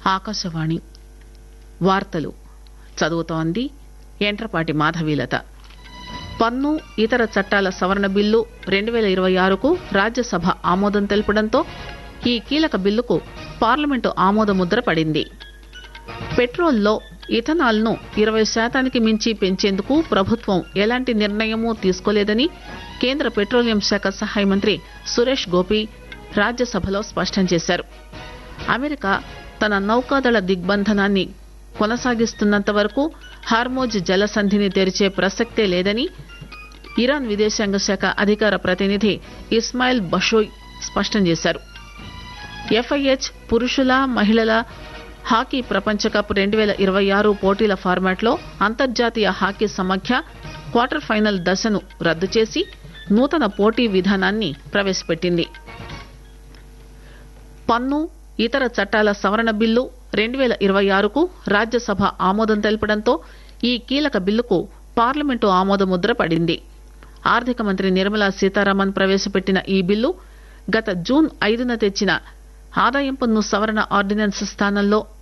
ఆకాశవాణి వార్తలు చదువుతోంది ఎంట్రపాటి మాధవీలత పన్ను ఇతర చట్టాల సవరణ బిల్లు రెండు పేల ఇరవై ఆరుకు రాజ్యసభ ఆమోదం తెలపడంతో ఈ కీలక బిల్లుకు పార్లమెంటు ఆమోద ముద్ర పడింది పెట్రోల్లో ఇథనాల్ ను ఇరవై శాతానికి మించి పెంచేందుకు ప్రభుత్వం ఎలాంటి నిర్ణయమూ తీసుకోలేదని కేంద్ర పెట్రోలియం శాఖ సహాయ మంత్రి సురేష్ గోపి రాజ్యసభలో స్పష్టం చేశారు అమెరికా తన నౌకాదళ దిగ్బంధనాన్ని కొనసాగిస్తున్నంత వరకు హార్మోజ్ జలసంధిని తెరిచే ప్రసక్తే లేదని ఇరాన్ విదేశాంగ శాఖ అధికార ప్రతినిధి ఇస్మాయిల్ బషోయ్ స్పష్టం చేశారు ఎఫ్ఐహెచ్ పురుషుల మహిళల హాకీ ప్రపంచ కప్ రెండు పేల ఇరవై ఆరు పోటీల ఫార్మాట్లో అంతర్జాతీయ హాకీ సమాఖ్య క్వార్టర్ ఫైనల్ దశను రద్దు చేసి నూతన పోటీ విధానాన్ని ప్రవేశపెట్టింది పన్ను ఇతర చట్టాల సవరణ బిల్లు రెండు పేల ఇరవై ఆరుకు రాజ్యసభ ఆమోదం తెలపడంతో ఈ కీలక బిల్లుకు పార్లమెంటు ఆమోద ముద్ర పడింది ఆర్థిక మంత్రి నిర్మలా సీతారామన్ ప్రవేశపెట్టిన ఈ బిల్లు గత జూన్ ఐదున తెచ్చిన ఆదాయం పన్ను సవరణ ఆర్డినెన్స్ స్థానంలో